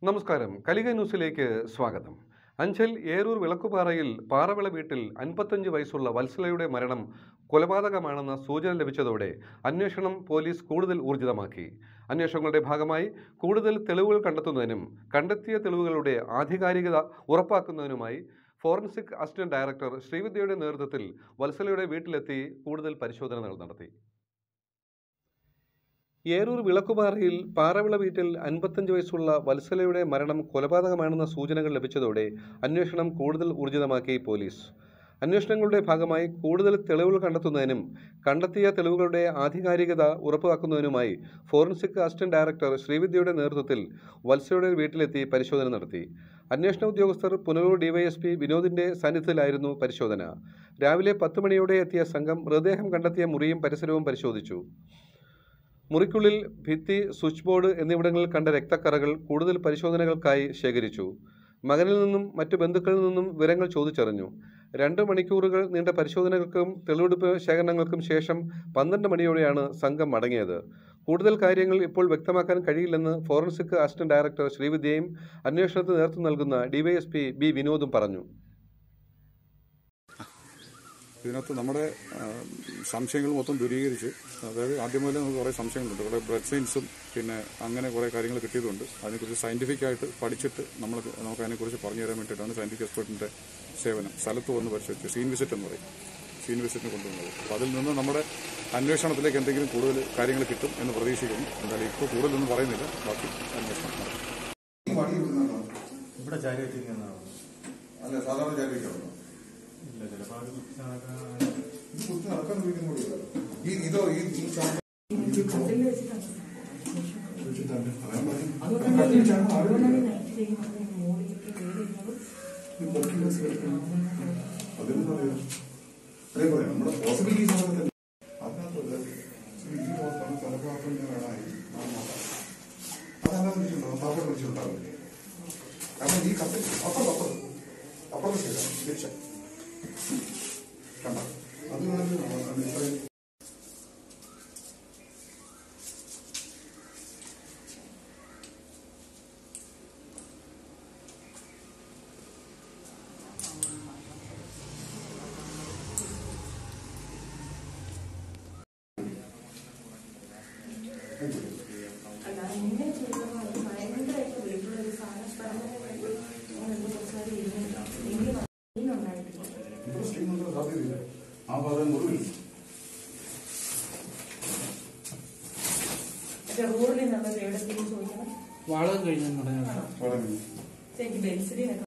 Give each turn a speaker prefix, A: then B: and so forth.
A: നമസ്കാരം കലിക ന്യൂസിലേക്ക് സ്വാഗതം അഞ്ചൽ ഏരൂർ വിളക്കുപാറയിൽ പാറവിള വീട്ടിൽ അൻപത്തഞ്ച് വയസ്സുള്ള വത്സലയുടെ മരണം കൊലപാതകമാണെന്ന സൂചന ലഭിച്ചതോടെ അന്വേഷണം പോലീസ് കൂടുതൽ ഊർജിതമാക്കി അന്വേഷണങ്ങളുടെ ഭാഗമായി കൂടുതൽ തെളിവുകൾ കണ്ടെത്തുന്നതിനും കണ്ടെത്തിയ തെളിവുകളുടെ ആധികാരികത ഉറപ്പാക്കുന്നതിനുമായി ഫോറൻസിക് അസിസ്റ്റന്റ് ഡയറക്ടർ ശ്രീവിദ്യയുടെ നേതൃത്വത്തിൽ വത്സലയുടെ വീട്ടിലെത്തി കൂടുതൽ പരിശോധനകൾ നടത്തി ഏരൂർ വിളക്കുപാറയിൽ പാറവിള വീട്ടിൽ അൻപത്തഞ്ച് വയസ്സുള്ള വത്സലയുടെ മരണം കൊലപാതകമാണെന്ന സൂചനകൾ ലഭിച്ചതോടെ അന്വേഷണം കൂടുതൽ ഊർജിതമാക്കി പോലീസ് അന്വേഷണങ്ങളുടെ ഭാഗമായി കൂടുതൽ തെളിവുകൾ കണ്ടെത്തുന്നതിനും കണ്ടെത്തിയ തെളിവുകളുടെ ആധികാരികത ഉറപ്പാക്കുന്നതിനുമായി ഫോറൻസിക് അസിസ്റ്റന്റ് ഡയറക്ടർ ശ്രീവിദ്യയുടെ നേതൃത്വത്തിൽ വത്സലയുടെ വീട്ടിലെത്തി പരിശോധന നടത്തി അന്വേഷണ ഉദ്യോഗസ്ഥർ പുനലൂർ ഡിവൈഎസ്പി വിനോദിന്റെ സാന്നിധ്യത്തിലായിരുന്നു പരിശോധന രാവിലെ പത്ത് മണിയോടെ എത്തിയ സംഘം മൃതദേഹം കണ്ടെത്തിയ മുറിയും പരിസരവും പരിശോധിച്ചു മുറിക്കുള്ളിൽ ഭിത്തി സ്വിച്ച് ബോർഡ് എന്നിവിടങ്ങളിൽ കണ്ട രക്തക്കറകൾ കൂടുതൽ പരിശോധനകൾക്കായി ശേഖരിച്ചു മകനിൽ നിന്നും മറ്റു ബന്ധുക്കളിൽ നിന്നും വിവരങ്ങൾ ചോദിച്ചറിഞ്ഞു രണ്ട് മണിക്കൂറുകൾ നീണ്ട പരിശോധനകൾക്കും തെളിവെടുപ്പ് ശേഖരണങ്ങൾക്കും ശേഷം പന്ത്രണ്ട് മണിയോടെയാണ് സംഘം മടങ്ങിയത് കൂടുതൽ കാര്യങ്ങൾ ഇപ്പോൾ വ്യക്തമാക്കാൻ കഴിയില്ലെന്ന് ഫോറൻസിക് അസിസ്റ്റന്റ് ഡയറക്ടർ ശ്രീവിദ്യയും അന്വേഷണത്തിന് നേതൃത്വം നൽകുന്ന ഡിവൈഎസ്പി ബി വിനോദും പറഞ്ഞു
B: ഇതിനകത്ത് നമ്മുടെ ആ, സംശയങ്ങൾ മൊത്തം ദൂരീകരിച്ച് അതായത് ആദ്യം മുതലേ നമുക്ക് കുറേ സംശയങ്ങളുണ്ട് കുറേ ബ്ലഡ് സയൻസും പിന്നെ അങ്ങനെ കുറേ കാര്യങ്ങൾ കിട്ടിയതുകൊണ്ട് അതിനെക്കുറിച്ച് സയന്റിഫിക് ആയിട്ട് പഠിച്ചിട്ട് നമ്മൾ നമുക്ക് അതിനെക്കുറിച്ച് പറഞ്ഞു തരാൻ വേണ്ടിയിട്ടാണ് സയന്റിഫിക് എക്സ്പെർട്ടിന്റെ സേവനം സ്ഥലത്ത് വന്ന് പരിശോധിച്ച് സീൻ വിസിറ്റ് എന്ന് പറയും സീൻ വിസിറ്റിന് കൊണ്ടുവന്നത് അപ്പോൾ അതിൽ നിന്ന് നമ്മുടെ അന്വേഷണത്തിലേക്ക് എന്തെങ്കിലും കൂടുതൽ കാര്യങ്ങൾ കിട്ടും എന്ന് പ്രതീക്ഷിക്കുന്നു എന്തായാലും ഇപ്പോൾ കൂടുതലൊന്നും പറയുന്നില്ല ബാക്കി അന്വേഷണം നടക്കും
C: ഇവിടെ ചാരി വെച്ചിരിക്കുന്നതാണ്
D: അല്ല സാധാരണ ചാരിക്കാണോ
C: ഇല്ല ചിലപ്പോൾ അത് നടക്കാൻ
D: ഇത് കുത്തി നടക്കാൻ ഉപയോഗിക്കുന്ന കൂടിയല്ല ഈ ഇതോ ഈ ഈ ചായ അതേപോലെ നമ്മുടെ പോസിബിലിറ്റീസ് അതിനകത്ത് ഈ ഹോസ്പിറ്റൽ തലഭാഗം വേണമായി അതെന്താ വിളിച്ചിട്ടുണ്ടോ പാപ്പ വിളിച്ചിട്ടുണ്ടാവില്ലേ കാരണം ഈ കത്ത് അപ്പുറം അപ്പുറം അപ്പുറം ശരിയാണ് തിരിച്ച കണ്ട അത് വേണമെങ്കിൽ ഇത്രയും
E: അല്ല ഇങ്ങനെ ചെയ്തപ്പോൾ അത് ഭയങ്കരമായിട്ട് വീട്ടിലുള്ള ഒരു സാധനം പറഞ്ഞതിന് വേണ്ടി ഞാൻ കുറച്ച് നേരം ഇരുന്നില്ല എങ്കിലും അതിനുണ്ടായിട്ടില്ല
D: ഇവിടെ സ്ത്രീകളുടെ സാധ്യതയില്ല ആ ഭാഗം മുറിവിൽ
E: പക്ഷെ റോഡിൽ നമ്മൾ എവിടെയെങ്കിലും ചോദിക്കണം
C: വാളകം കഴിഞ്ഞെന്ന് പറഞ്ഞാൽ
D: വളരെ
E: എനിക്ക് ബെൻസിലിനൊക്കെ